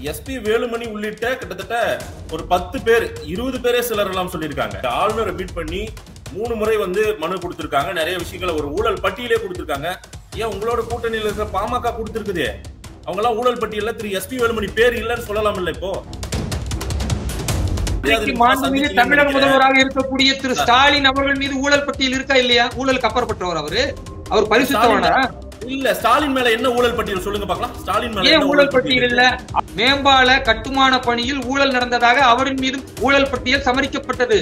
SP Velumani உள்ளிட்ட கிட்டத்தட்ட ஒரு பத்து பேர் இருபது பேரே சிலர் எல்லாம் சொல்லியிருக்காங்க ஆளுநரை மீட் பண்ணி மூணு முறை வந்து மனு கொடுத்திருக்காங்க நிறைய விஷயங்களை ஒரு ஊழல் பட்டியலே கொடுத்திருக்காங்க ஏன் உங்களோட கூட்டணியில் இருக்கிற பாமக கொடுத்திருக்குதே அவங்க எல்லாம் ஊழல் பட்டியல்ல திரு எஸ்பி வேலுமணி பேர் இல்லைன்னு சொல்லலாம் இல்ல இப்போ இன்றைக்கு மாண்புமிகு தமிழக முதல்வராக இருக்கக்கூடிய திரு ஸ்டாலின் அவர்கள் மீது ஊழல் பட்டியல் இருக்கா இல்லையா ஊழலுக்கு அப்பாற்பட்டவர் அவரு அவர் பரிசுத்தவானா இல்ல ஸ்டாலின் மேல என்ன ஊழல் பட்டியல் சொல்லுங்க பார்க்கலாம் ஸ்டாலின் மேல ஏன் என்ன ஊழல் பட்டியல் இல்ல மேம்பால கட்டுமான பணியில் ஊழல் நடந்ததாக அவரின் மீது ஊழல் பட்டியல் சமரிக்கப்பட்டது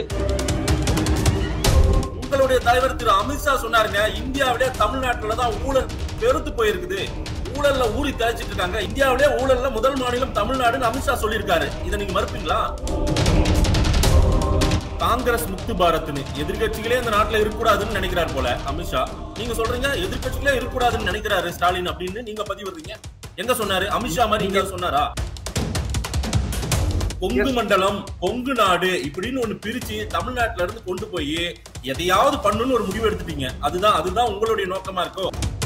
உங்களுடைய தலைவர் திரு அமித்ஷா சொன்னாருங்க இந்தியாவிலே தமிழ்நாட்டுல தான் ஊழல் பெருத்து போயிருக்குது ஊழல்ல ஊறி தழைச்சிட்டு இருக்காங்க இந்தியாவிலே ஊழல்ல முதல் மாநிலம் தமிழ்நாடுன்னு அமித்ஷா சொல்லியிருக்காரு இதை நீங்க மறுப்பீங்களா காங்கிரஸ் முக்து பாரத்னு எதிர்கட்சிகளே இந்த நாட்டுல இருக்கக்கூடாதுன்னு நினைக்கிறார் போல அமித்ஷா நீங்க சொல்றீங்க எதிர்கட்சிகளே இருக்கக்கூடாதுன்னு நினைக்கிறாரு ஸ்டாலின் அப்படின்னு நீங்க பதிவிடுறீங்க எங்க சொன்னாரு அமித்ஷா மாதிரி இங்க சொன்னாரா கொங்கு மண்டலம் கொங்கு நாடு இப்படின்னு ஒண்ணு பிரிச்சு தமிழ்நாட்டுல இருந்து கொண்டு போய் எதையாவது பண்ணுன்னு ஒரு முடிவு எடுத்துட்டீங்க அதுதான் அதுதான் உங்களுடைய நோக்கமா இருக்கோ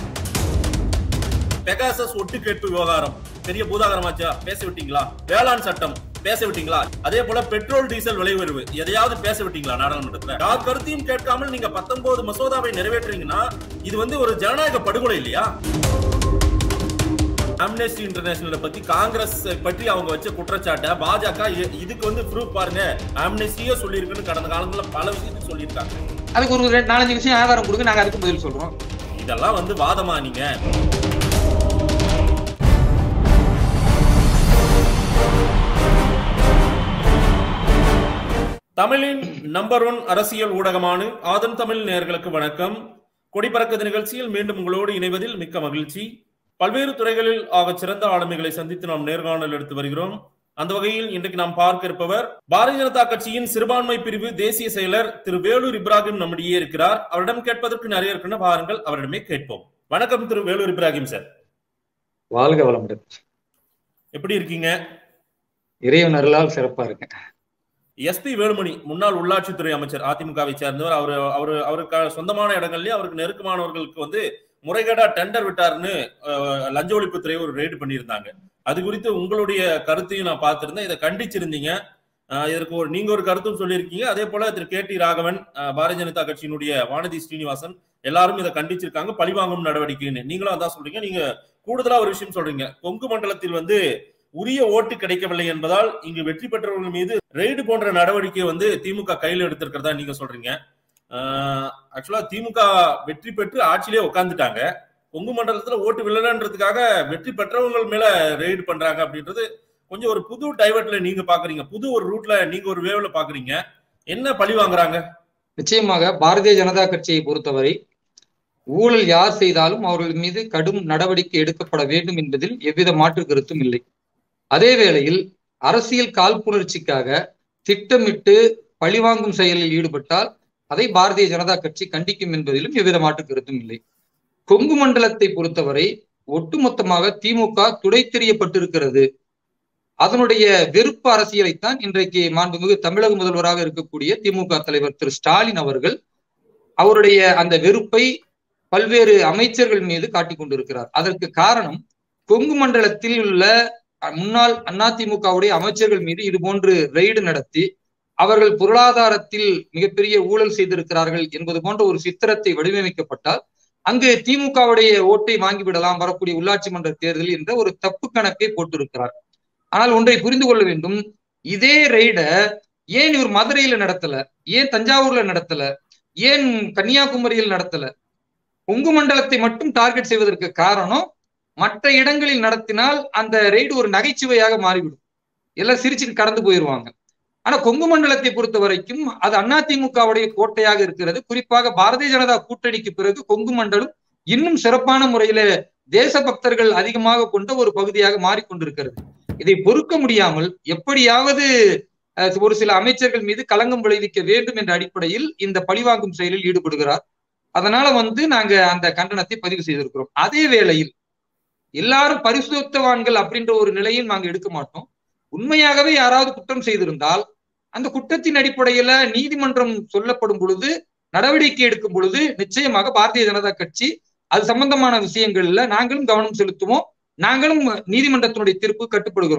பெகாசஸ் ஒட்டு கேட்பு விவகாரம் பெரிய பூதாகரமாச்சா பேச விட்டீங்களா வேளாண் சட்டம் பேச விட்டீங்களா அதே போல பெட்ரோல் டீசல் விலை உயர்வு எதையாவது பேச விட்டீங்களா நாடாளுமன்றத்துல யார் கருத்தையும் கேட்காமல் நீங்க பத்தொன்பது மசோதாவை நிறைவேற்றுறீங்கன்னா இது வந்து ஒரு ஜனநாயக படுகொலை இல்லையா அம்னெஸ்டி இன்டர்நேஷனல் பத்தி காங்கிரஸ் பற்றி அவங்க வச்ச குற்றச்சாட்டை பாஜக இ- இதுக்கு வந்து ப்ரூஃப் பாருங்க அம்னெஸ்டியே சொல்லியிருக்குன்னு கடந்த காலங்களில் பல விஷயத்துக்கு சொல்லியிருக்காங்க அதுக்கு ஒரு ரெண்டு நாலஞ்சு விஷயம் ஆதாரம் கொடுங்க நாங்க அதுக்கு பதில் சொல்றோம் இதெல்லாம் வந்து வாதமா நீங்க தமிழின் நம்பர் ஒன் அரசியல் ஊடகமான ஆதன் தமிழ் நேயர்களுக்கு வணக்கம் கொடிபறக்கது நிகழ்ச்சியில் மீண்டும் உங்களோடு இணைவதில் மிக்க மகிழ்ச்சி பல்வேறு துறைகளில் ஆகச் சிறந்த ஆளுமைகளை சந்தித்து நாம் நேர்காணல் எடுத்து வருகிறோம் அந்த வகையில் இன்றைக்கு நாம் பார்க்க இருப்பவர் பாரதிய ஜனதா கட்சியின் சிறுபான்மை பிரிவு தேசிய செயலர் திரு வேலூர் இப்ராஹிம் நம்மிடையே இருக்கிறார் அவரிடம் கேட்பதற்கு நிறைய இருக்குன்னு பாருங்கள் அவரிடமே கேட்போம் வணக்கம் திரு வேலூர் இப்ராஹிம் சார் வாழ்க வளமுடன் எப்படி இருக்கீங்க இறைவன் அருளால் சிறப்பா இருக்கேன் எஸ்பி வேலுமணி முன்னாள் உள்ளாட்சித்துறை அமைச்சர் அதிமுகவை சேர்ந்தவர் அவர் அவர் அவருக்கு சொந்தமான இடங்கள்லயே அவருக்கு நெருக்கமானவர்களுக்கு வந்து முறைகேடா டெண்டர் விட்டாருன்னு அஹ், லஞ்ச ஒழிப்புத்துறை ஒரு ரெய்டு பண்ணியிருந்தாங்க அது குறித்து உங்களுடைய கருத்தையும் நான் பார்த்திருந்தேன் இதை கண்டிச்சிருந்தீங்க அஹ், இதற்கு ஒரு நீங்க ஒரு கருத்தும் சொல்லியிருக்கீங்க அதே போல திரு கே டி ராகவன் அஹ், பாரதிய ஜனதா கட்சியினுடைய வானதி ஸ்ரீனிவாசன் எல்லாரும் இதை கண்டிச்சிருக்காங்க பழிவாங்கும் நடவடிக்கைன்னு நீங்களும் அதான் சொல்றீங்க நீங்க கூடுதலா ஒரு விஷயம் சொல்றீங்க கொங்கு மண்டலத்தில் வந்து உரிய ஓட்டு கிடைக்கவில்லை என்பதால் இங்கு வெற்றி பெற்றவர்கள் மீது ரெய்டு போன்ற நடவடிக்கையை வந்து திமுக கையில் எடுத்திருக்கிறதா நீங்க சொல்றீங்க ஆக்சுவலா திமுக வெற்றி பெற்று ஆட்சியிலே உட்காந்துட்டாங்க கொங்கு மண்டலத்துல ஓட்டு விழலன்றதுக்காக வெற்றி பெற்றவங்கள் மேல ரெய்டு பண்றாங்க அப்படின்றது கொஞ்சம் ஒரு புது டைவர்ட்ல நீங்க பாக்குறீங்க புது ஒரு ரூட்ல நீங்க ஒரு வேவ்ல பாக்குறீங்க என்ன பழி வாங்குறாங்க நிச்சயமாக பாரதிய ஜனதா கட்சியை பொறுத்தவரை ஊழல் யார் செய்தாலும் அவர்கள் மீது கடும் நடவடிக்கை எடுக்கப்பட வேண்டும் என்பதில் எவ்வித மாற்று கருத்தும் இல்லை அதே வேளையில் அரசியல் காழ்ப்புணர்ச்சிக்காக திட்டமிட்டு பழிவாங்கும் செயலில் ஈடுபட்டால் அதை பாரதிய ஜனதா கட்சி கண்டிக்கும் என்பதிலும் எவ்வித மாற்று கருத்தும் இல்லை கொங்கு மண்டலத்தை பொறுத்தவரை ஒட்டுமொத்தமாக திமுக துடைத்தெறியப்பட்டிருக்கிறது அதனுடைய வெறுப்பு அரசியலைத்தான் இன்றைக்கு மாண்புமிகு தமிழக முதல்வராக இருக்கக்கூடிய திமுக தலைவர் திரு ஸ்டாலின் அவர்கள் அவருடைய அந்த வெறுப்பை பல்வேறு அமைச்சர்கள் மீது காட்டிக் கொண்டிருக்கிறார் அதற்கு காரணம் கொங்கு மண்டலத்தில் உள்ள முன்னாள் அதிமுகவுடைய அமைச்சர்கள் மீது இது போன்று ரெய்டு நடத்தி அவர்கள் பொருளாதாரத்தில் மிகப்பெரிய ஊழல் செய்திருக்கிறார்கள் என்பது போன்ற ஒரு சித்திரத்தை வடிவமைக்கப்பட்டால் அங்கு திமுகவுடைய ஓட்டை வாங்கிவிடலாம் வரக்கூடிய உள்ளாட்சி மன்ற தேர்தலில் என்ற ஒரு தப்பு கணக்கை போட்டிருக்கிறார் ஆனால் ஒன்றை புரிந்து கொள்ள வேண்டும் இதே ரெய்ட ஏன் இவர் மதுரையில நடத்தல ஏன் தஞ்சாவூர்ல நடத்தல ஏன் கன்னியாகுமரியில் நடத்தல கொங்கு மண்டலத்தை மட்டும் டார்கெட் செய்வதற்கு காரணம் மற்ற இடங்களில் நடத்தினால் அந்த ரெய்டு ஒரு நகைச்சுவையாக மாறிவிடும் எல்லாம் சிரிச்சுட்டு கடந்து போயிருவாங்க ஆனா கொங்கு மண்டலத்தை பொறுத்த வரைக்கும் அது அதிமுகவுடைய கோட்டையாக இருக்கிறது குறிப்பாக பாரதிய ஜனதா கூட்டணிக்கு பிறகு கொங்கு மண்டலம் இன்னும் சிறப்பான முறையில தேசபக்தர்கள் அதிகமாக கொண்ட ஒரு பகுதியாக மாறிக்கொண்டிருக்கிறது இதை பொறுக்க முடியாமல் எப்படியாவது அஹ், ஒரு சில அமைச்சர்கள் மீது களங்கம் விளைவிக்க வேண்டும் என்ற அடிப்படையில் இந்த பழிவாங்கும் செயலில் ஈடுபடுகிறார் அதனால வந்து நாங்க அந்த கண்டனத்தை பதிவு செய்திருக்கிறோம் அதே வேளையில் எல்லாரும் பரிசுத்தவான்கள் அப்படின்ற ஒரு நிலையும் நாங்க எடுக்க மாட்டோம் உண்மையாகவே யாராவது குற்றம் செய்திருந்தால் அந்த குற்றத்தின் அடிப்படையில நீதிமன்றம் சொல்லப்படும் பொழுது நடவடிக்கை எடுக்கும் பொழுது நிச்சயமாக பாரதிய ஜனதா கட்சி அது சம்பந்தமான விஷயங்கள்ல நாங்களும் கவனம் செலுத்துவோம் நாங்களும் நீதிமன்றத்தினுடைய தீர்ப்பு கட்டுப்படுகிறோம்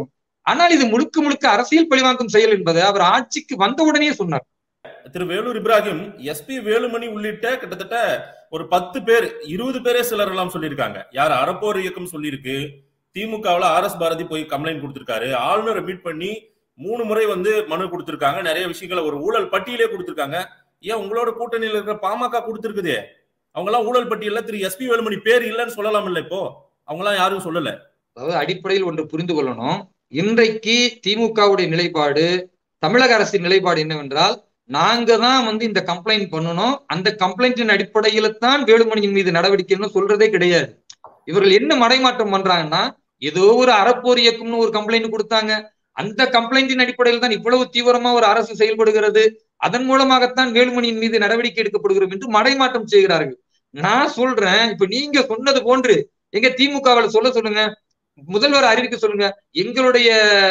ஆனால் இது முழுக்க முழுக்க அரசியல் பழிவாங்கும் செயல் என்பதை அவர் ஆட்சிக்கு வந்தவுடனே சொன்னார் திரு வேலூர் இப்ராஹிம் எஸ்பி வேலுமணி உள்ளிட்ட கிட்டத்தட்ட ஒரு பத்து பேர் இருபது பேரே சிலர் எல்லாம் சொல்லியிருக்காங்க யார் அறப்போர் இயக்கம் சொல்லியிருக்கு திமுகவுல ஆர் எஸ் பாரதி போய் கம்ப்ளைண்ட் கொடுத்திருக்காரு ஆளுநரை மீட் பண்ணி மூணு முறை வந்து மனு கொடுத்திருக்காங்க நிறைய விஷயங்களை ஒரு ஊழல் பட்டியலே கொடுத்திருக்காங்க ஏன் உங்களோட கூட்டணியில் இருக்கிற பாமக கொடுத்திருக்குதே அவங்க எல்லாம் ஊழல் பட்டியல்ல திரு எஸ்பி வேலுமணி பேர் இல்லைன்னு சொல்லலாம் இல்ல இப்போ அவங்க எல்லாம் யாரும் சொல்லல அதாவது அடிப்படையில் ஒன்று புரிந்து கொள்ளணும் இன்றைக்கு திமுகவுடைய நிலைப்பாடு தமிழக அரசின் நிலைப்பாடு என்னவென்றால் நாங்க தான் வந்து இந்த கம்ப்ளைண்ட் பண்ணணும் அந்த கம்ப்ளைண்டின் அடிப்படையில தான் வேலுமணியின் மீது நடவடிக்கைன்னு சொல்றதே கிடையாது இவர்கள் என்ன மடைமாற்றம் பண்றாங்கன்னா ஏதோ ஒரு அறப்போர் இயக்கம்னு ஒரு கம்ப்ளைண்ட் கொடுத்தாங்க அந்த கம்ப்ளைண்டின் அடிப்படையில் தான் இவ்வளவு தீவிரமா ஒரு அரசு செயல்படுகிறது அதன் மூலமாகத்தான் வேலுமணியின் மீது நடவடிக்கை எடுக்கப்படுகிறது என்று மடைமாற்றம் செய்கிறார்கள் நான் சொல்றேன் இப்ப நீங்க சொன்னது போன்று எங்க திமுகவில் சொல்ல சொல்லுங்க முதல்வர் அறிவிக்க சொல்லுங்க எங்களுடைய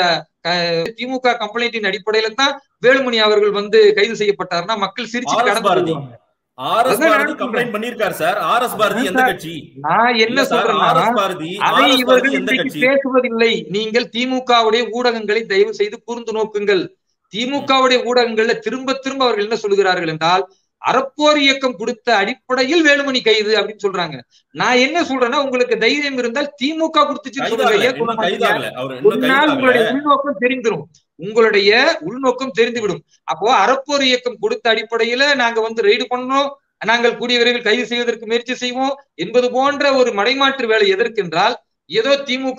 திமுக கம்ப்ளைண்டின் அடிப்படையில தான் வேலுமணி அவர்கள் வந்து கைது செய்யப்பட்டாருன்னா மக்கள் சிரிச்சு கடந்து போடுவாங்க ஆர் எஸ் பாரதி கம்ப்ளைண்ட் பண்ணிருக்காரு சார் ஆர் எஸ் பாரதி எந்த கட்சி நான் என்ன சொல்றேன்னா பாரதி அதை இவர்கள் இன்றைக்கு பேசுவதில்லை நீங்கள் திமுகவுடைய ஊடகங்களை தயவு செய்து கூர்ந்து நோக்குங்கள் திமுகவுடைய ஊடகங்கள்ல திரும்ப திரும்ப அவர்கள் என்ன சொல்லுகிறார்கள் என்றால் அறப்போர் இயக்கம் கொடுத்த அடிப்படையில் வேலுமணி கைது அப்படின்னு சொல்றாங்க நான் என்ன சொல்றேன்னா உங்களுக்கு தைரியம் இருந்தால் திமுக கொடுத்துச்சுன்னு சொல்லுங்க உங்களுடைய உள்நோக்கம் தெரிந்துடும் உங்களுடைய உள்நோக்கம் தெரிந்துவிடும் அப்போ அறப்போர் இயக்கம் கொடுத்த அடிப்படையில நாங்க வந்து ரெய்டு பண்ணோம் நாங்கள் கூடிய விரைவில் கைது செய்வதற்கு முயற்சி செய்வோம் என்பது போன்ற ஒரு மடைமாற்று வேலை எதற்கென்றால் ஏதோ திமுக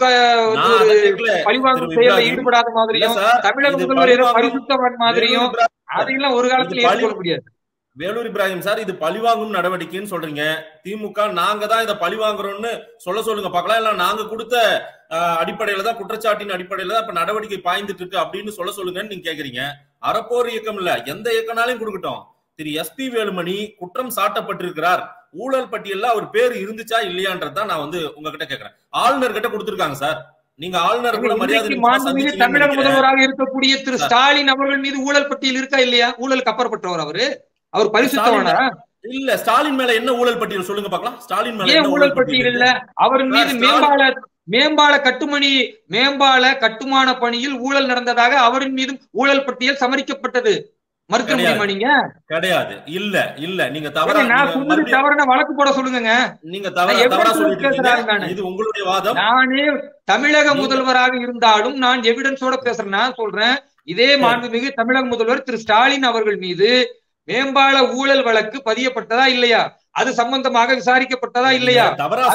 பழிவாங்கும் செயலில் ஈடுபடாத மாதிரியும் தமிழக முதல்வர் ஏதோ பரிசுத்தவன் மாதிரியும் அதையெல்லாம் ஒரு காலத்தில் ஏற்றுக்கொள்ள முடியாது வேலூர் இப்ராஹிம் சார் இது பழிவாங்கும் நடவடிக்கைன்னு சொல்றீங்க திமுக நாங்க தான் இதை பழிவாங்குறோம்னு சொல்ல சொல்லுங்க பார்க்கலாம் இல்ல நாங்க கொடுத்த அடிப்படையில தான் குற்றச்சாட்டின் அடிப்படையில தான் இப்ப நடவடிக்கை பாய்ந்துட்டு இருக்கு அப்படின்னு சொல்ல சொல்லுங்கன்னு நீங்க கேக்குறீங்க அறப்போர் இயக்கம் இல்ல எந்த இயக்கனாலையும் கொடுக்கட்டும் திரு எஸ் பி வேலுமணி குற்றம் சாட்டப்பட்டிருக்கிறார் ஊழல் பட்டியல்ல அவர் பேர் இருந்துச்சா இல்லையான்றதான் நான் வந்து உங்ககிட்ட கேக்குறேன் ஆளுநர் கிட்ட கொடுத்திருக்காங்க சார் நீங்க ஆளுநர் கூட மரியாதை தமிழக முதல்வராக இருக்கக்கூடிய திரு ஸ்டாலின் அவர்கள் மீது ஊழல் பட்டியல் இருக்கா இல்லையா ஊழலுக்கு அப்புறப்பட்டவர் அவரு அவர் பரிசுத்தவனா இல்ல ஸ்டாலின் மேல என்ன ஊழல் பட்டியல் சொல்லுங்க பாக்கலாம் ஸ்டாலின் மேல ஏன் ஊழல் பட்டியல் இல்ல அவர் மீது மேம்பால மேம்பால கட்டுமணி மேம்பால கட்டுமான பணியில் ஊழல் நடந்ததாக அவரின் மீதும் ஊழல் பட்டியல் சமரிக்கப்பட்டது மறுக்க முடியுமா நீங்க கிடையாது இல்ல இல்ல நீங்க தவறா நான் சொன்னது தவறுனா வழக்கு போட சொல்லுங்க நீங்க தவறா சொல்லிட்டு இது உங்களுடைய வாதம் நானே தமிழக முதல்வராக இருந்தாலும் நான் எவிடன்ஸோட பேசுறேன் நான் சொல்றேன் இதே மாண்புமிகு தமிழக முதல்வர் திரு ஸ்டாலின் அவர்கள் மீது மேம்பால ஊழல் வழக்கு பதியப்பட்டதா இல்லையா அது சம்பந்தமாக விசாரிக்கப்பட்டதா இல்லையா தவறா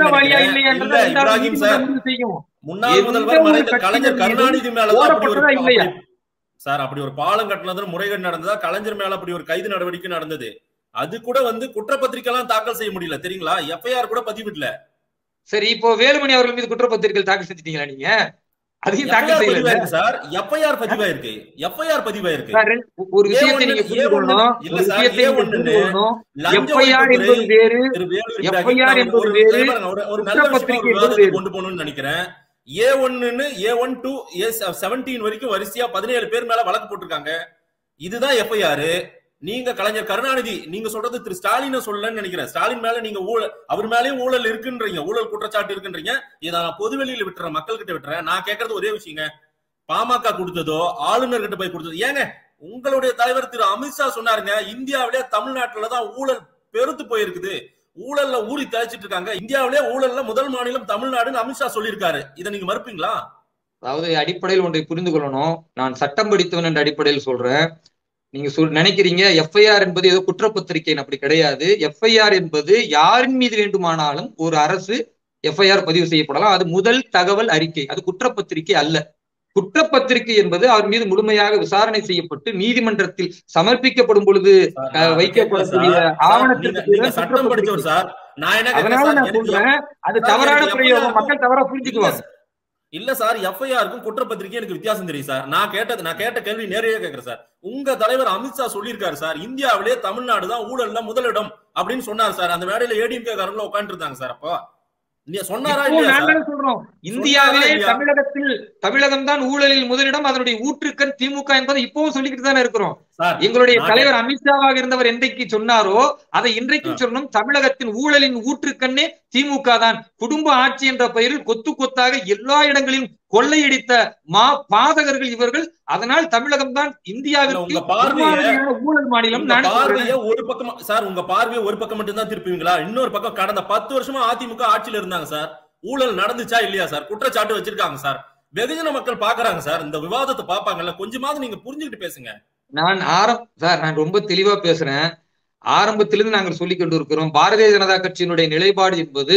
சொல்றீங்க முன்னாள் முதல்வர் மறைந்த கலைஞர் கருணாநிதி மேலதான் அப்படி ஒரு இல்லையா சார் அப்படி ஒரு பாலம் கட்டினது முறைகேடு நடந்ததா கலைஞர் மேல அப்படி ஒரு கைது நடவடிக்கை நடந்தது அது கூட வந்து குற்றப்பத்திரிக்கை எல்லாம் தாக்கல் செய்ய முடியல தெரியுங்களா எஃப்ஐஆர் கூட பதிவிடல சரி இப்போ வேலுமணி அவர்கள் மீது குற்றப்பத்திரிகை தாக்கல் செஞ்சிட்டீங்களா நீங்க அதையும் தாக்கல் செய்யல சார் எஃப்ஐஆர் பதிவாயிருக்கு எஃப்ஐஆர் பதிவாயிருக்கு ஒரு விஷயத்தை நீங்க புரிந்து கொள்ளணும் ஒரு விஷயத்தை புரிந்து கொள்ளணும் எஃப்ஐஆர் என்பது வேறு எஃப்ஐஆர் என்பது வேறு ஒரு நல்ல விஷயம் கொண்டு போகணும்னு நினைக்கிறேன் ஏ ஒன்னு A one two A seventeen வரைக்கும் வரிசையா பதினேழு பேர் மேல வழக்கு போட்டிருக்காங்க இதுதான் எஃப்ஐஆர் நீங்க கலைஞர் கருணாநிதி நீங்க சொல்றது திரு ஸ்டாலின சொல்லலன்னு நினைக்கிறேன் ஸ்டாலின் மேல நீங்க ஊழல் அவர் மேலேயும் ஊழல் இருக்குன்றீங்க ஊழல் குற்றச்சாட்டு இருக்குன்றீங்க இதை நான் பொதுவெளியில விட்டுறேன் மக்கள் கிட்ட விட்டுறேன் நான் கேட்கறது ஒரே விஷயங்க பாமக கொடுத்ததோ ஆளுநர் கிட்ட போய் கொடுத்ததோ ஏங்க உங்களுடைய தலைவர் திரு அமித்ஷா சொன்னாருங்க இந்தியாவிலே தமிழ்நாட்டுலதான் ஊழல் பெருத்து போயிருக்குது ஊழல்ல ஊறி தழைச்சிட்டு இருக்காங்க இந்தியாவிலே ஊழல்ல முதல் மாநிலம் தமிழ்நாடுன்னு அமித்ஷா சொல்லியிருக்காரு இதை நீங்க மறுப்பீங்களா அதாவது அடிப்படையில் ஒன்றை புரிந்து கொள்ளணும் நான் சட்டம் படித்தவன் என்ற அடிப்படையில் சொல்றேன் நீங்க சொல் நினைக்கிறீங்க எஃப்ஐஆர் என்பது ஏதோ குற்றப்பத்திரிகை அப்படி கிடையாது எஃப்ஐஆர் என்பது யாரின் மீது வேண்டுமானாலும் ஒரு அரசு எஃப்ஐஆர் பதிவு செய்யப்படலாம் அது முதல் தகவல் அறிக்கை அது குற்றப்பத்திரிகை அல்ல குற்றப்பத்திரிகை என்பது அவர் மீது முழுமையாக விசாரணை செய்யப்பட்டு நீதிமன்றத்தில் சமர்ப்பிக்கப்படும் பொழுது வைக்கப்படக்கூடிய ஆவணத்திற்கு அதனால நான் சொல்றேன் அது தவறான பிரயோகம் மக்கள் தவறா புரிஞ்சுக்குவாங்க இல்ல சார் எஃப்ஐஆருக்கும் குற்றப்பத்திரிக்கை எனக்கு வித்தியாசம் தெரியும் சார் நான் கேட்டது நான் கேட்ட கேள்வி நேரடியாக கேட்கிறேன் சார் உங்க தலைவர் அமித்ஷா சொல்லியிருக்காரு சார் இந்தியாவிலே தமிழ்நாடு தான் ஊழல்ல முதலிடம் அப்படின்னு சொன்னார் சார் அந்த மேடையில ஏடிஎம்கே காரங்களும் உட்காந்துட்டு இருந்தாங்க சார் அப்போ சொன்னாரா சொல்றோம் இந்தியாவிலே தமிழகத்தில் தமிழகம் தான் ஊழலில் முதலிடம் அதனுடைய ஊற்றுக்கண் திமுக என்பதை இப்பவும் சொல்லிக்கிட்டு தானே இருக்கிறோம் சார் எங்களுடைய நான் தலைவர் அமித்ஷாவாக இருந்தவர் என்றைக்கு சொன்னாரோ அதை இன்றைக்கும் சொன்னோம் தமிழகத்தின் ஊழலின் ஊற்றுக்கண்ணே திமுக தான் குடும்ப ஆட்சி என்ற பெயரில் கொத்து கொத்தாக எல்லா இடங்களிலும் கொள்ளையடித்த மா பாதகர்கள் இவர்கள் அதனால் தமிழகம் தான் இந்தியாவிற்கு உங்க பார்வைய- முன்மாதிரியான ஊழல் மாநிலம் உங்க நான் சொல்றேன். பார்வைய ஒரு பக்கம் சார் உங்க பார்வைய ஒரு பக்கம் மட்டும் தான் திருப்புவீங்களா இன்னொரு பக்கம் கடந்த பத்து வருஷமா அதிமுக ஆட்சியில இருந்தாங்க சார் ஊழல் நடந்துச்சா இல்லையா சார் குற்றச்சாட்டு வச்சிருக்காங்க சார் வெகுஜன மக்கள் பாக்குறாங்க சார் இந்த விவாதத்தை பாப்பாங்கல்ல கொஞ்சமாவது நீங்க புரிஞ்சுக்கிட்டு பேசுங்க நான் ஆரம் சார் நான் ரொம்ப தெளிவா பேசுறேன் ஆரம்பத்திலிருந்து நாங்கள் சொல்லிக் கொண்டிருக்கிறோம் பாரதிய ஜனதா கட்சியினுடைய நிலைப்பாடு என்பது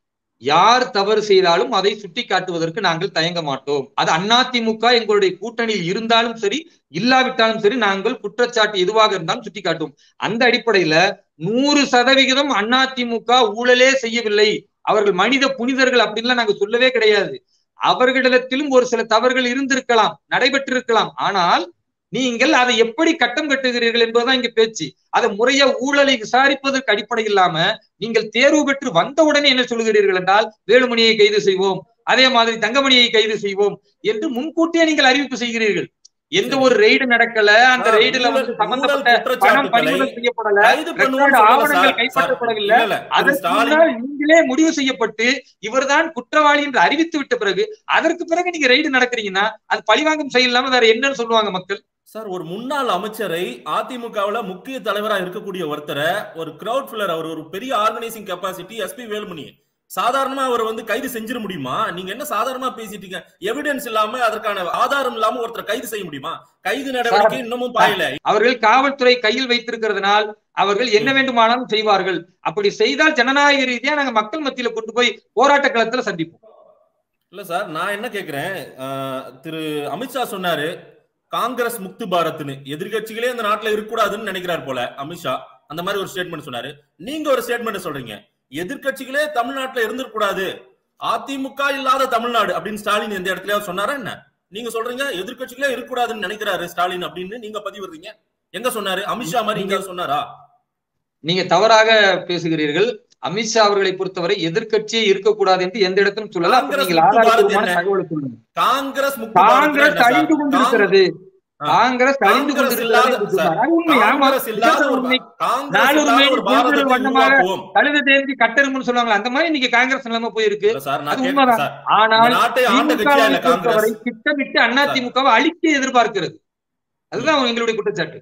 யார் தவறு செய்தாலும் அதை சுட்டி காட்டுவதற்கு நாங்கள் தயங்க மாட்டோம் அது அதிமுக எங்களுடைய கூட்டணியில் இருந்தாலும் சரி இல்லாவிட்டாலும் சரி நாங்கள் குற்றச்சாட்டு எதுவாக இருந்தாலும் சுட்டி காட்டுவோம் அந்த அடிப்படையில நூறு சதவிகிதம் அதிமுக ஊழலே செய்யவில்லை அவர்கள் மனித புனிதர்கள் அப்படின்லாம் நாங்க சொல்லவே கிடையாது அவர்களிடத்திலும் ஒரு சில தவறுகள் இருந்திருக்கலாம் நடைபெற்றிருக்கலாம் ஆனால் நீங்கள் அதை எப்படி கட்டம் கட்டுகிறீர்கள் என்பதுதான் இங்க பேச்சு அதை முறையா ஊழலை விசாரிப்பதற்கு அடிப்படை இல்லாம நீங்கள் தேர்வு பெற்று வந்த உடனே என்ன சொல்கிறீர்கள் என்றால் வேலுமணியை கைது செய்வோம் அதே மாதிரி தங்கமணியை கைது செய்வோம் என்று முன்கூட்டியே நீங்கள் அறிவிப்பு செய்கிறீர்கள் எந்த ஒரு ரெய்டு நடக்கல அந்த சார், ரெய்டுல வந்து ஊழல் சம்பந்தப்பட்ட ஊழல் பணம் குற்றச்சாட்டுகளை பறிமுதல் செய்யப்படல கைது பண்ணுவோம்னு ரெக்கார்டு சொல்லல ஆவணங்கள் சார். கைப்பற்றப்படவில்லை இல்ல, இல்ல. திரு அதற்கு ஸ்டாலின் முன்னால் நீங்களே முடிவு செய்யப்பட்டு இவர்தான் குற்றவாளி என்று அறிவித்து விட்ட பிறகு அதற்கு பிறகு நீங்க ரெய்டு நடக்கிறீங்கன்னா அது பழிவாங்கும் செயல் இல்லாம வேற என்னன்னு சொல்லுவாங்க மக்கள் சார் ஒரு முன்னாள் அமைச்சரை அதிமுகவுல முக்கிய தலைவரா இருக்கக்கூடிய ஒருத்தரை ஒரு கிரவுட் ஃபில்லர் அவர் ஒரு பெரிய ஆர்கனைசிங் கெப்பாசிட்டி எஸ்பி வேலுமணி சாதாரணமா அவர் வந்து கைது செஞ்சிட முடியுமா நீங்க என்ன சாதாரணமா பேசிட்டீங்க எவிடன்ஸ் இல்லாம அதற்கான ஆதாரம் இல்லாம ஒருத்தர் கைது செய்ய முடியுமா கைது நடவடிக்கை இன்னமும் பாயல அவர்கள் காவல்துறை கையில் வைத்திருக்கிறதுனால் அவர்கள் என்ன வேண்டுமானாலும் செய்வார்கள் அப்படி செய்தால் ஜனநாயக ரீதியா நாங்க மக்கள் மத்தியில கொண்டு போய் போராட்ட களத்துல சந்திப்போம் இல்ல சார் நான் என்ன கேக்குறேன் அஹ், திரு அமித்ஷா சொன்னாரு காங்கிரஸ் முக்து பாரத்னு எதிர்கட்சிகளே இந்த நாட்டுல இருக்கக்கூடாதுன்னு நினைக்கிறார் போல அமித்ஷா அந்த மாதிரி ஒரு ஸ்டேட்மெண்ட் சொன்னாரு நீங்க ஒரு ஸ்டேட்மெண்ட் சொல்றீங்க எதிர்கட்சிகளே தமிழ்நாட்டுல இருந்திருக்கூடாது அதிமுக இல்லாத தமிழ்நாடு அப்படின்னு ஸ்டாலின் எந்த இடத்துலயாவது சொன்னாரா என்ன நீங்க சொல்றீங்க எதிர்கட்சிகளே இருக்கக்கூடாதுன்னு நினைக்கிறாரு ஸ்டாலின் அப்படின்னு நீங்க பதிவிடுறீங்க எங்க சொன்னாரு அமித்ஷா மாதிரி எங்க சொன்னாரா நீங்க தவறாக பேசுகிறீர்கள் அமித்ஷா அவர்களை பொறுத்தவரை எதிர்க்கட்சியே இருக்கக்கூடாது என்று எந்த இடத்திலும் சொல்லல அப்ப காங்கிரஸ் நீங்கள் முக்து பாரத் ஆதாரப்பூர்வமான என்ன? தகவலை சொல்லுங்க காங்கிரஸ் முக்து பாரத்னா காங்கிரஸ் என்ன சார்? அழிந்து கொண்டிருக்கிறது ஆ. காங்கிரஸ் அழிந்து காங்கிரஸ் கொண்டிருக்கிறது இல்லாத என்று சொன்னார். அது உண்மை, ஆமா. காங்கிரஸ் இல்லாத ஒரு உண்மை. காங்கிரஸ் நானூறு இல்லாத மைல் ஒரு பாரதத்தை கூடுதல் வண்ணமாக உருவாக்குவோம் கழுத தேர்ந்து கட்டெரும்புன்னு சொல்லுவாங்க அந்த மாதிரி நீங்க காங்கிரஸ் நிலைமை போயிருக்கு இல்ல சார் நான் அது கேட்கிறேன் உண்மைதான். சார் ஆனால் இந்த நாட்டை ஆண்ட திமுக கட்சியா வை இல்ல பொறுத்தவரை காங்கிரஸ் திட்டமிட்டு அதிமுகவை அழிக்க எதிர்பார்க்கிறது அதுதான் எங்களுடைய குற்றச்சாட்டு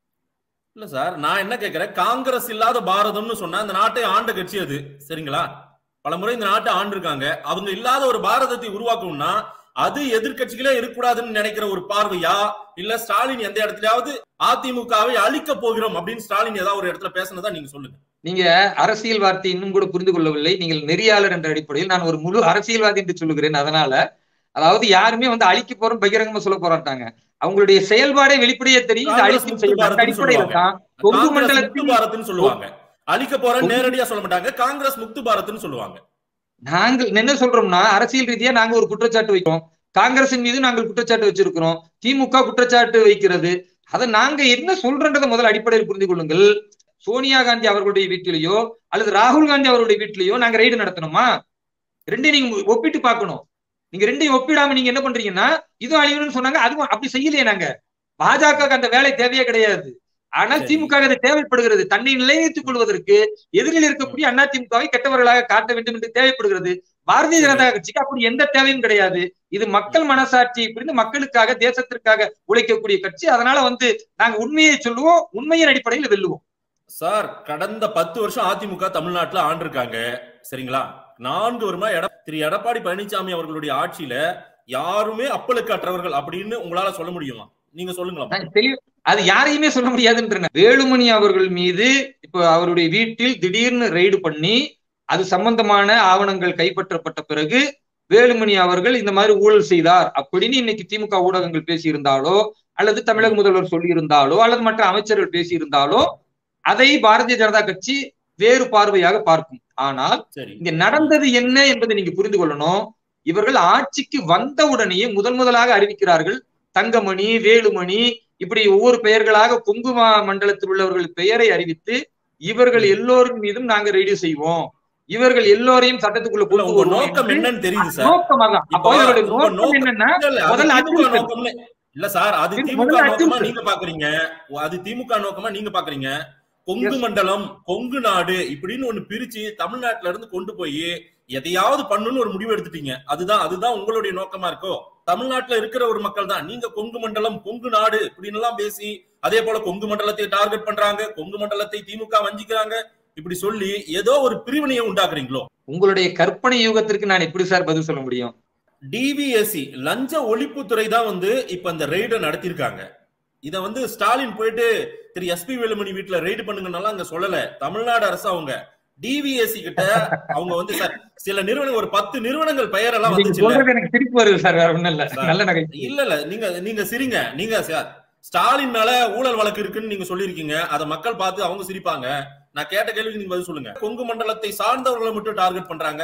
இல்ல சார் நான் என்ன கேக்குறேன் காங்கிரஸ் இல்லாத பாரதம்னு சொன்னா இந்த நாட்டை ஆண்ட கட்சி அது சரிங்களா பலமுறை இந்த நாட்டை ஆண்டிருக்காங்க அவங்க இல்லாத ஒரு பாரதத்தை உருவாக்கணும்னா அது எதிர்க்கட்சிகளே இருக்கக்கூடாதுன்னு நினைக்கிற ஒரு பார்வையா இல்ல ஸ்டாலின் எந்த இடத்துலயாவது அதிமுகவை அழிக்க போகிறோம் அப்படின்னு ஸ்டாலின் ஏதாவது ஒரு இடத்துல பேசுனதா நீங்க சொல்லுங்க நீங்க அரசியல் வார்த்தை இன்னும் கூட புரிந்து கொள்ளவில்லை நீங்கள் நெறியாளர் என்ற அடிப்படையில் நான் ஒரு முழு அரசியல்வாதி என்று சொல்லுகிறேன் அதனால அதாவது யாருமே வந்து அழிக்க போறோம் பகிரங்கமா சொல்ல போறாட்டாங்க அவங்களுடைய செயல்பாடே வெளிப்படையே தெரியும் இது காங்கிரஸ் அழிக்கும் முக்து செயல் அந்த பாரத்னு அடிப்படையில சொல்லுவாங்க. தான் கொங்கு காங்கிரஸ் முக்து மண்டலத்தில் பாரத்னு சொல்லுவாங்க அழிக்க போறேன் கொங்கு- நேரடியா சொல்ல மாட்டாங்க காங்கிரஸ் முக்து பாரத்னு சொல்லுவாங்க நாங்கள் என்ன சொல்றோம்னா அரசியல் ரீதியா நாங்க ஒரு குற்றச்சாட்டு வைக்கிறோம் காங்கிரசின் மீது நாங்கள் குற்றச்சாட்டு வச்சிருக்கிறோம் திமுக குற்றச்சாட்டு வைக்கிறது அதை நாங்க என்ன சொல்றன்றதை முதல் அடிப்படையில் புரிந்து கொள்ளுங்கள் சோனியா காந்தி அவர்களுடைய வீட்டிலேயோ அல்லது ராகுல் காந்தி அவருடைய வீட்டிலேயோ நாங்க ரெய்டு நடத்தணுமா ரெண்டையும் நீங்க ஒப்பிட்டு பார்க்கணும் நீங்க ரெண்டையும் ஒப்பிடாம நீங்க என்ன பண்றீங்கன்னா இதுவும் அழியணும்னு சொன்னாங்க அதுவும் அப்படி செய்யலையே நாங்க பாஜக அந்த வேலை தேவையே கிடையாது ஆனால் சரி. திமுக அது தேவைப்படுகிறது தன்னை நிலைநிறுத்திக் கொள்வதற்கு எதிரில் இருக்கக்கூடிய அதிமுகவை கெட்டவர்களாக காட்ட வேண்டும் என்று தேவைப்படுகிறது பாரதிய ஜனதா கட்சிக்கு அப்படி எந்த தேவையும் கிடையாது இது மக்கள் மனசாட்சியை புரிந்து மக்களுக்காக தேசத்திற்காக உழைக்கக்கூடிய கட்சி அதனால வந்து நாங்க உண்மையை சொல்லுவோம் உண்மையின் அடிப்படையில் வெல்லுவோம் சார் கடந்த பத்து வருஷம் அதிமுக தமிழ்நாட்டுல ஆண்டிருக்காங்க சரிங்களா நான்கு வருமா எட திரு எடப்பாடி பழனிசாமி அவர்களுடைய ஆட்சியில யாருமே அப்பலுக்கு அற்றவர்கள் அப்படின்னு உங்களால சொல்ல முடியுமா நீங்க சொல்லுங்களா நான் தெளிவு அது யாரையுமே சொல்ல முடியாதுன்றன வேலுமணி அவர்கள் மீது இப்ப அவருடைய வீட்டில் திடீர்னு ரெய்டு பண்ணி அது சம்பந்தமான ஆவணங்கள் கைப்பற்றப்பட்ட பிறகு வேலுமணி அவர்கள் இந்த மாதிரி ஊழல் செய்தார் அப்படின்னு இன்னைக்கு திமுக ஊடகங்கள் பேசியிருந்தாலோ அல்லது தமிழக முதல்வர் சொல்லியிருந்தாலோ அல்லது மற்ற அமைச்சர்கள் பேசியிருந்தாலோ அதை பாரதிய ஜனதா கட்சி வேறு பார்வையாக பார்க்கும் ஆனால் சரி இங்க நடந்தது என்ன என்பதை நீங்க புரிந்து கொள்ளணும் இவர்கள் ஆட்சிக்கு வந்த உடனேயே முதன் முதலாக அறிவிக்கிறார்கள் தங்கமணி வேலுமணி இப்படி ஒவ்வொரு பெயர்களாக கொங்கு மா- மண்டலத்தில் உள்ளவர்கள் பெயரை அறிவித்து இவர்கள் எல்லோரின் மீதும் நாங்க ரெடி செய்வோம் இவர்கள் எல்லோரையும் சட்டத்துக்குள்ள இல்ல, கொண்டு உங்க வருவோம் நோக்கம் என்று என்னன்னு தெரியுது சார் நோக்கம் அதான் அப்போ இப்போ இவருடைய உங்க நோக்கம் நோக்கம் என்னன்னா இல்ல, இல்ல, அது முதல்ல திமுக அச்சுறுத்தல். நோக்கம்னு இல்ல சார் அது இது திமுக முதல்ல நோக்கமா அச்சுறுத்தல். நீங்க பாக்குறீங்க அது திமுக நோக்கமா நீங்க பாக்குறீங்க கொங்கு மண்டலம் கொங்கு நாடு இப்படின்னு ஒண்ணு பிரிச்சு தமிழ்நாட்டுல இருந்து கொண்டு போய் எதையாவது பண்ணுன்னு ஒரு முடிவு எடுத்துட்டீங்க அதுதான் அதுதான் உங்களுடைய நோக்கமா இருக்கோ தமிழ்நாட்டுல இருக்கிற ஒரு மக்கள் தான் நீங்க கொங்கு மண்டலம் கொங்கு நாடு இப்படின்னு எல்லாம் பேசி அதே போல கொங்கு மண்டலத்தை டார்கெட் பண்றாங்க கொங்கு மண்டலத்தை திமுக வஞ்சிக்கிறாங்க இப்படி சொல்லி ஏதோ ஒரு பிரிவினையை உண்டாக்குறீங்களோ உங்களுடைய கற்பனை யுகத்திற்கு நான் எப்படி சார் பதில் சொல்ல முடியும் டிவிஎஸ்சி லஞ்ச ஒழிப்புத்துறை தான் வந்து இப்ப இந்த ரெய்டை நடத்தியிருக்காங்க இத வந்து ஸ்டாலின் போயிட்டு திரு எஸ்பி வேலுமணி வீட்டுல ரெய்டு பண்ணுங்கன்னாலாம் அங்க சொல்லல தமிழ்நாடு அரசு அவங்க டிவிஎஸ்சி கிட்ட அவங்க வந்து சார் சில நிறுவனங்கள் ஒரு பத்து நிறுவனங்கள் பெயரெல்லாம் நீங்க வந்துச்சு இல்ல சொல்றது எனக்கு சிரிப்பு வருது சார் வேற ஒண்ணும் இல்ல சார். நல்ல நகை இல்ல இல்ல நீங்க நீங்க சிரிங்க நீங்க சார் ஸ்டாலின் மேல ஊழல் வழக்கு இருக்குன்னு நீங்க சொல்லிருக்கீங்க அத மக்கள் பார்த்து அவங்க சிரிப்பாங்க நான் கேட்ட கேள்விக்கு நீங்க பதில் சொல்லுங்க கொங்கு மண்டலத்தை சார்ந்தவர்களை மட்டும் டார்கெட் பண்றாங்க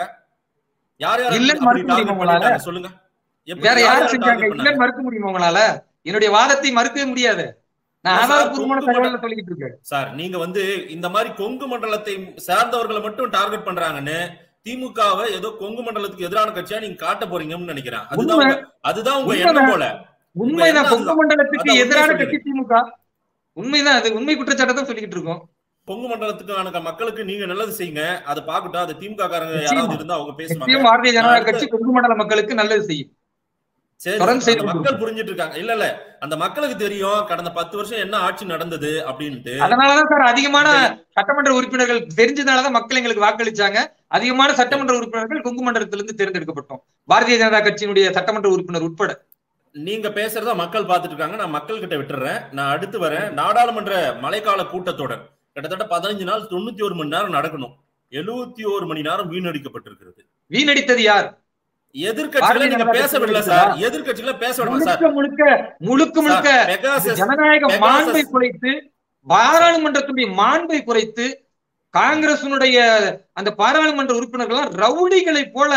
யார் யார் இல்லன்னு அப்படி மறுக்க target முடியுமா உங்களால? பண்ணிருக்காங்க? சொல்லுங்க எப்படி வேற யார் யார் யாரை செஞ்சாங்க target பண்ணாங்க? இல்லன்னு மறுக்க முடியுமா உங்களால என்னுடைய வாதத்தை மறுக்கவே முடியாது நான் சார், ஆதாரபூர்வமான கொங்கு தகவல்களை சொல்லிக்கிட்டு இருக்கேன் சார் நீங்க வந்து இந்த மாதிரி கொங்கு மண்டலத்தை சார்ந்தவர்களை மட்டும் டார்கெட் பண்றாங்கன்னு திமுகவை ஏதோ கொங்கு மண்டலத்துக்கு எதிரான கட்சியா நீங்க காட்ட போறீங்கன்னு நினைக்கிறேன் அதுதான் உண்மை. உங்க- அதுதான் உங்க உண்மைதான். எண்ணம் போல உண்மைதான் என்ன கொங்கு அதுதான்? மண்டலத்துக்கு அதான் எதிரான உண்மை கட்சி திமுக உண்மைதான் அது உண்மை குற்றச்சாட்டை தான் சொல்லிக்கிட்டு இருக்கோம் கொங்கு மண்டலத்துக்கான மக்களுக்கு நீங்க நல்லது செய்யுங்க அதை பார்க்கட்டும் அது திமுக காரங்க நிச்சயமா. யாராவது இருந்தா அவங்க பேசுவாங்க நிச்சயம் பாரதிய ஜனதா அடுத்து- கட்சி கொங்கு மண்டல மக்களுக்கு நல்லது செய்யும் சரி தொடர்ந்து அந்த செய்து மக்கள் புரிஞ்சிட்டு இருக்காங்க இல்ல இல்ல அந்த மக்களுக்கு தெரியும் கடந்த பத்து வருஷம் என்ன ஆட்சி நடந்தது அப்படின்ட்டு அதனாலதான் சார் அதிகமான சட்டமன்ற உறுப்பினர்கள் தெரிஞ்சதாலதான் மக்கள் எங்களுக்கு வாக்களிச்சாங்க அதிகமான சட்டமன்ற உறுப்பினர்கள் கொங்கு மண்டலத்திலிருந்து தேர்ந்தெடுக்கப்பட்டோம் பாரதிய ஜனதா கட்சியினுடைய சட்டமன்ற உறுப்பினர் உட்பட நீங்க பேசுறத மக்கள் பார்த்துட்டு இருக்காங்க நான் மக்கள் கிட்ட விட்டுறேன் நான் அடுத்து வரேன் நாடாளுமன்ற மழைக்கால கூட்டத்தொடர் கிட்டத்தட்ட பதினஞ்சு நாள் தொண்ணூத்தி ஒரு மணி நேரம் நடக்கணும் எழுபத்தி ஒரு மணி நேரம் வீணடிக்கப்பட்டிருக்கிறது வீணடித்தது யார் எதிர்கட்சிகளை பாரதிய நீங்க ஜனதா பேச கட்சி விடல சார் எதிர்கட்சிகளை பேச விடலாம் சார் முழுக்க முழுக்க முழுக்க முழுக்க சார், பெகாசஸ் ஜனநாயக பெகாசஸ். மாண்பை குறைத்து பாராளுமன்றத்துடைய மாண்பை குறைத்து காங்கிரசினுடைய அந்த பாராளுமன்ற உறுப்பினர்கள் ரவுடிகளை போல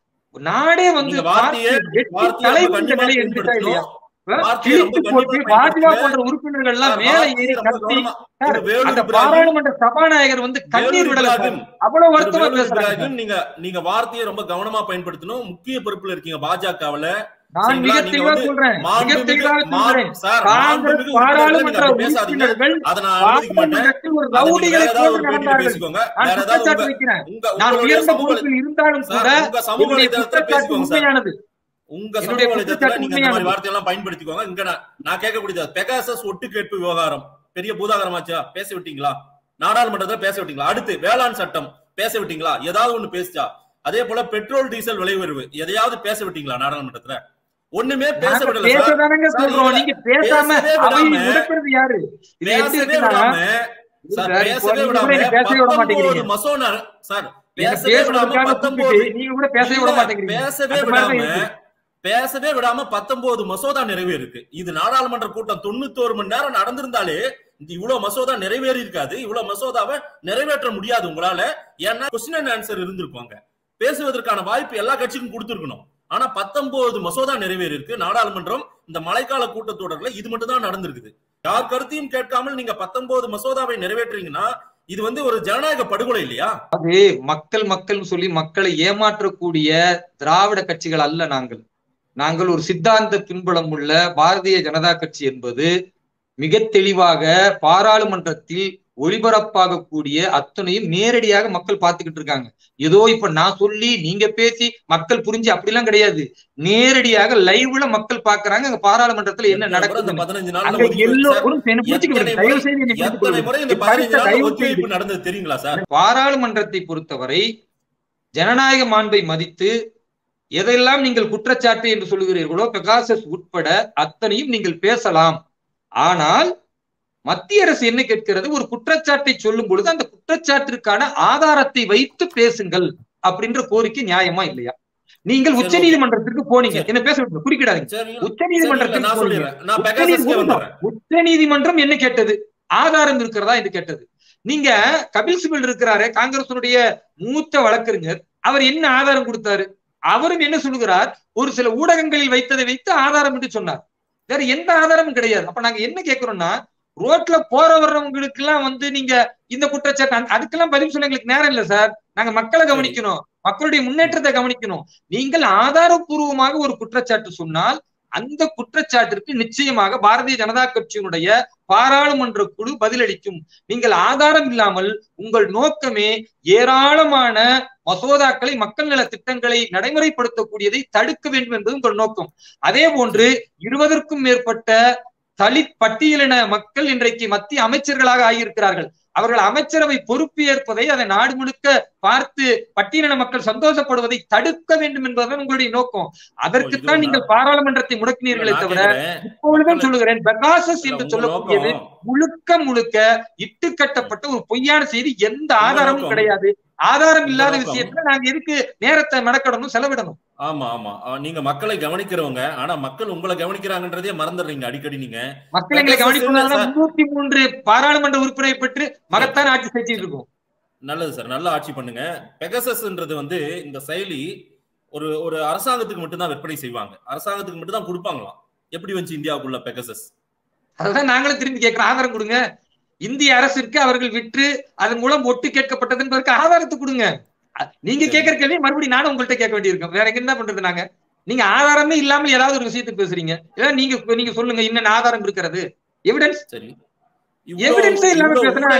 நாடே வந்து நீங்க வார்த்தையை- பார்த்து வெட்டி வார்த்தையை தலைவன் ரொம்ப இந்த கண்டிப்பா நிலையை எடுத்துட்டா இல்லையா பயன்படுத்தணும். வார்த்தையை ரொம்ப கிழித்து போட்டு கண்டிப்பா பாஜக பயன்படுத்துங்க. போன்ற உறுப்பினர்கள் எல்லாம் சார், மேல வார்த்தையை ஏறி ரொம்ப கத்தி கவனமா- சார், திரு வேலூர் அந்த இப்ராஹிம், பாராளுமன்ற சபாநாயகர் வந்து கண்ணீர் வேலூர் விடல சார். இப்ராஹிம், அவ்வளவு திரு வருத்தமா வேலூர் பேசுறாங்க சார். இப்ராஹிம், நீங்க நீங்க வார்த்தையை ரொம்ப கவனமா பயன்படுத்தணும் முக்கிய பொறுப்புல இருக்கீங்க பாஜகவுல நான் சரிங்களா? மிக நீங்க தெளிவா வந்து சொல்றேன் மிக மாண்புமிகு- தெளிவாக மா- சொல்றேன் சார், காங்கிரஸ் மாண்புமிகு உறுப்பினர்களை பாராளுமன்ற நீங்க அப்படி பேசாதீங்க. உறுப்பினர்கள் அதை நான் அனுமதிக்க மாட்டேன். பாராளுமன்றத்தில் ஒரு அதை நீங்க ரவுடிகளை வேற ஏதாவது போன்று ஒரு பேட்டியில நடந்தார்கள் பேசிக்கோங்க. நான் வேற ஏதாவது குற்றச்சாட்டு உங்க- வைக்கிறேன் உங்க- நான் உங்களுடைய உயர்ந்த சமூக பொறுப்பில் இருந்தாலும் சார், கூட உங்க சமூக என்னுடைய வலைதளத்துல குற்றச்சாட்டு பேசிக்கோங்க சார். உண்மையானது உங்க என்னுடைய சமூக வலைதளத்துல குற்றச்சாட்டு நீங்க இந்த மாதிரி உண்மையானது. வார்த்தையெல்லாம் பயன்படுத்திக்கோங்க இங்க நான் நான் கேட்கக்கூடியது பெகாசஸ் ஒட்டு கேட்பு விவகாரம் பெரிய பூதாகரமாச்சா பேச விட்டீங்களா நாடாளுமன்றத்துல பேச விட்டீங்களா அடுத்து வேளாண் சட்டம் பேச விட்டீங்களா ஏதாவது ஒண்ணு பேசுச்சா அதே போல பெட்ரோல் டீசல் விலை உயர்வு எதையாவது பேச விட்டீங்களா நாடாளுமன்றத்துல ஒண்ணுமே பேச நாங்க விடல சார் பேசதானங்க சார், சொல்றோம் இதுல நீங்க பேசாம பேசவே அவையை விடாம- முடக்கிறது யாரு இது எப்படி பேசவே இருக்குன்னா விடாம சார் சார், இப்போ பேசவே நீங்க விடாம கூட எனக்கு பேசவே விட 19 மாட்டேங்கிறீங்க. மசோனா சார் என்ன பேசவே விடாம பேசுறதுக்காக 19 கூப்பிட்டு நீங்க கூட பேசவே விட இல்ல, மாட்டேங்கிறீங்க பேசவே அந்த மாதிரி விடாம தான் இருக்கு. பேசவே விடாம 19 மசோதா நிறைவேறிருக்கு இது நாடாளுமன்ற கூட்டம் 91 மணி நேரம் நடந்திருந்தாலே இந்த இவ்வளவு மசோதா நிறைவேறி இருக்காது இவ்வளவு மசோதாவை நிறைவேற்ற முடியாது உங்களால ஏன்னா கொஸ்டின் அண்ட் ஆன்சர் இருந்திருப்பாங்க பேசுவதற்கான வாய்ப்பு எல்லா கட்சிக்கும் கொடுத்திருக்கணும் ஆனா 19 மசோதா நிறைவேறி இருக்கு நாடாளுமன்றம் இந்த மழைக்கால கூட்டத்தொடர்ல இது மட்டும் தான் நடந்திருக்குது யார் கருத்தையும் கேட்காமல் நீங்க 19 மசோதாவை நிறைவேற்றுறீங்கன்னா இது வந்து ஒரு ஜனநாயக படுகொலை இல்லையா அது மக்கள் மக்கள் சொல்லி மக்களை ஏமாற்றக்கூடிய திராவிட கட்சிகள் அல்ல நாங்கள் நாங்கள் ஒரு சித்தாந்த பின்புலம் உள்ள பாரதிய ஜனதா கட்சி என்பது மிக தெளிவாக பாராளுமன்றத்தில் ஒளிபரப்பாகக்கூடிய அத்தனையும் நேரடியாக மக்கள் பார்த்துக்கிட்டு இருக்காங்க ஏதோ இப்ப நான் சொல்லி நீங்க பேசி மக்கள் புரிஞ்சு அப்படிலாம் கிடையாது நேரடியாக லைவ்ல மக்கள் பாக்குறாங்க அங்க பாராளுமன்றத்துல என்ன எத்தனை முறை நடக்குது இந்த 15 நாள்ல அங்க ஒதுக்கி வச்சு- எல்லோரும் என்னை புரிஞ்சுக்க எத்தனை விடுங்க. தயவு செய்து என்னை புரிஞ்சுக்க எத்தனை விடுங்க. முறை இந்த இப்ப 15 அடுத்த நாள்ல தயவு ஒத்திவைப்பு செய்து நடந்தது தெரியுங்களா சார் பாராளுமன்றத்தை பொறுத்தவரை ஜனநாயக மாண்பை மதித்து எதையெல்லாம் நீங்கள் குற்றச்சாட்டு என்று சொல்லுகிறீர்களோ பெகாசஸ் உட்பட அத்தனையும் நீங்கள் பேசலாம் ஆனால் மத்திய அரசு என்ன கேட்கிறது ஒரு குற்றச்சாட்டை சொல்லும் பொழுது அந்த குற்றச்சாட்டிற்கான ஆதாரத்தை வைத்து பேசுங்கள் அப்படின்ற கோரிக்கை நியாயமா இல்லையா நீங்கள் சரி, உச்ச நீதிமன்றத்திற்கு போனீங்க சரி. என்ன பேச விடுங்க, குறுக்கிடாதீங்க சரி உச்ச நீதிமன்றத்திற்கு நான் போனீங்க சொல்லிடுறேன் நான் உச்ச பெகாசஸ்க்கே நீதிமன்றம் வந்துடுறேன் உச்ச நீதிமன்றம் என்ன கேட்டது ஆதாரம் இருக்கிறதா என்று கேட்டது நீங்க கபில் சிபல் இருக்கிறாரே காங்கிரசுடைய மூத்த வழக்கறிஞர் அவர் என்ன ஆதாரம் கொடுத்தாரு அவரும் என்ன சொல்லுகிறார் ஒரு சில ஊடகங்களில் வைத்ததை வைத்து ஆதாரம் என்று சொன்னார் வேற எந்த ஆதாரமும் கிடையாது அப்ப நாங்க என்ன கேட்கிறோம்னா ரோட்ல போற வர்றவங்களுக்கு எல்லாம் வந்து நீங்க இந்த குற்றச்சாட்டு அந்த- அதுக்கெல்லாம் பதில் சொல்ல எங்களுக்கு நேரம் இல்ல சார் நாங்க மக்களை கவனிக்கணும் மக்களுடைய முன்னேற்றத்தை கவனிக்கணும் நீங்கள் ஆதாரப்பூர்வமாக ஒரு குற்றச்சாட்டு சொன்னால் அந்த குற்றச்சாட்டிற்கு நிச்சயமாக பாரதிய ஜனதா கட்சியினுடைய பாராளுமன்ற குழு பதிலளிக்கும் நீங்கள் ஆதாரம் இல்லாமல் உங்கள் நோக்கமே ஏராளமான மசோதாக்களை மக்கள் நல திட்டங்களை நடைமுறைப்படுத்தக்கூடியதை தடுக்க வேண்டும் என்பது உங்கள் நோக்கம் அதே போன்று இருபதற்கும் மேற்பட்ட தலித் பட்டியலின மக்கள் இன்றைக்கு மத்திய அமைச்சர்களாக ஆகியிருக்கிறார்கள் அவர்கள் அமைச்சரவை பொறுப்பு ஏற்பதை அதை நாடு முழுக்க பார்த்து பட்டியலின மக்கள் சந்தோஷப்படுவதை தடுக்க வேண்டும் என்பதுதான் உங்களுடைய நோக்கம் அதற்குத்தான் நீங்கள் பாராளுமன்றத்தை முடக்கினீர்களே தவிர இப்பொழுதும் சொல்லுகிறேன் பெகாசஸ் என்று சொல்லக்கூடியது முழுக்க முழுக்க இட்டு கட்டப்பட்ட ஒரு பொய்யான செய்தி எந்த ஆதாரமும் கிடையாது ஆதாரம் இல்லாத விஷயத்துல நாங்க எதுக்கு நேரத்தை மெனக்கடணும் செலவிடணும் ஆமா ஆமா நீங்க மக்களை கவனிக்கிறவங்க ஆனா மக்கள் உங்களை கவனிக்கிறாங்கன்றதே மறந்துடுறீங்க அடிக்கடி நீங்க மக்கள் எங்களை கவனிப்பதால முன்னூத்தி மூன்று பாராளுமன்ற உறுப்பினரை பெற்று மகத்தான ஆட்சி செஞ்சுட்டு இருக்கோம் நல்லது சார் நல்ல ஆட்சி பண்ணுங்க பெகசஸ்ன்றது வந்து இந்த செயலி ஒரு ஒரு அரசாங்கத்துக்கு மட்டும் தான் விற்பனை செய்வாங்க அரசாங்கத்துக்கு மட்டும் தான் கொடுப்பாங்களாம் எப்படி வந்துச்சு இந்தியாவுக்குள்ள பெகசஸ் அதுதான் நாங்களும் திரும்பி கேட்கிறோம் ஆதாரம் கொடுங்க இந்திய அரசிற்கு அவர்கள் விற்று அதன் மூலம் ஒட்டு கேட்கப்பட்டது என்பதற்கு ஆதாரத்தை கொடுங்க நீங்க கேட்கிற கேள்வி மறுபடியும் நானும் உங்கள்கிட்ட கேட்க வேண்டியிருக்கும் வேற என்ன பண்றது நாங்க நீங்க ஆதாரமே இல்லாமல் ஏதாவது ஒரு விஷயத்தை பேசுறீங்க இல்ல நீங்க நீங்க சொல்லுங்க இன்னும் ஆதாரம் இருக்கிறது எவிடன்ஸ் சரி எவிடன்ஸே இல்லாம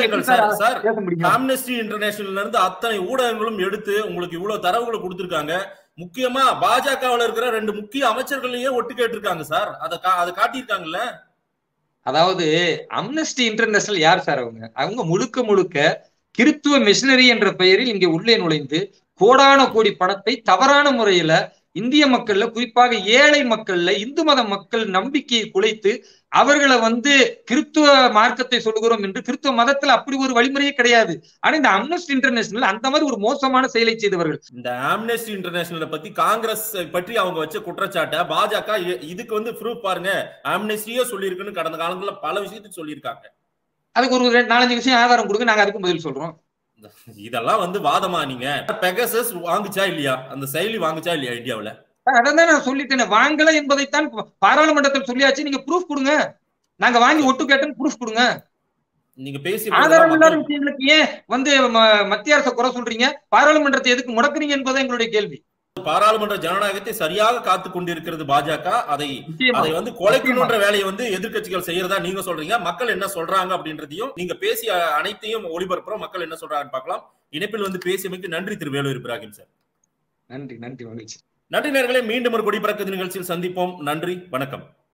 ஆம்னஸ்டி இன்டர்நேஷனல்ல இருந்து அத்தனை ஊடகங்களும் எடுத்து உங்களுக்கு இவ்வளவு தரவுகளை கொடுத்திருக்காங்க முக்கியமா பாஜகவுல இருக்கிற ரெண்டு முக்கிய அமைச்சர்களையே ஒட்டு கேட்டிருக்காங்க சார் அதை அதை காட்டியிருக்காங்கல்ல அதாவது அம்னஸ்டி இன்டர்நேஷனல் யார் சார் அவங்க அவங்க முழுக்க முழுக்க கிறித்துவ மிஷினரி என்ற பெயரில் இங்கே உள்ளே நுழைந்து கோடான கோடி பணத்தை தவறான முறையில இந்திய மக்கள்ல குறிப்பாக ஏழை மக்கள்ல இந்து மத மக்கள் நம்பிக்கையை குலைத்து அவர்களை வந்து கிறித்துவ மார்க்கத்தை சொல்லுகிறோம் என்று கிறித்துவ மதத்துல அப்படி ஒரு வழிமுறையே கிடையாது ஆனா இந்த அம்னஸ்டி இன்டர்நேஷனல் அந்த மாதிரி ஒரு மோசமான செயலை செய்தவர்கள் இந்த ஆம்னஸ்டி இன்டர்நேஷனல் பத்தி காங்கிரஸ் பற்றி அவங்க வச்ச குற்றச்சாட்டை பாஜக இதுக்கு வந்து ப்ரூஃப் பாருங்க ஆம்னஸ்டியே சொல்லியிருக்குன்னு கடந்த காலங்களில் பல விஷயத்துக்கு சொல்லியிருக்காங்க அதுக்கு ஒரு நாலஞ்சு விஷயம் ஆதாரம் கொடுங்க நாங்க அதுக்கும் பதில் சொல்றோம் இதெல்லாம் வந்து வாதமா நீங்க பெகசஸ் வாங்குச்சா இல்லையா அந்த செயலி வாங்குச்சா இல்லையா இந்தியாவுல அதான் நான் சொல்லிட்டேன் வாங்கல என்பதைத்தான் பாராளுமன்றத்தில் சொல்லியாச்சு நீங்க ப்ரூஃப் கொடுங்க நாங்க வாங்கி ஒட்டு கேட்டோம் ப்ரூஃப் கொடுங்க நீங்க பேசி ஆதாரம் இல்லாத விஷயங்களுக்கு ஏன் வந்து மத்திய அரசை குறை சொல்றீங்க பாராளுமன்றத்தை எதுக்கு முடக்குறீங்க என்பதை எங்களுடைய கேள்வி பாராளுமன்ற ஜனநாயகத்தை சரியாக காத்து கொண்டிருக்கிறது பாஜக அதை அதை வந்து கொலைக்கணுன்ற வேலையை வந்து எதிர்கட்சிகள் செய்யறதா நீங்க சொல்றீங்க மக்கள் என்ன சொல்றாங்க அப்படின்றதையும் நீங்க பேசிய அனைத்தையும் ஒளிபரப்புறோம் மக்கள் என்ன சொல்றாங்கன்னு பார்க்கலாம் இணைப்பில் வந்து பேசியமைக்கு நன்றி திரு வேலூர் இப்ராஹிம் சார் நன்றி நன்றி மகிழ்ச்சி நன்றி நேர்களை மீண்டும் ஒரு கொடி பறக்க நிகழ்ச்சியில் சந்திப்போம் நன்றி வணக்கம்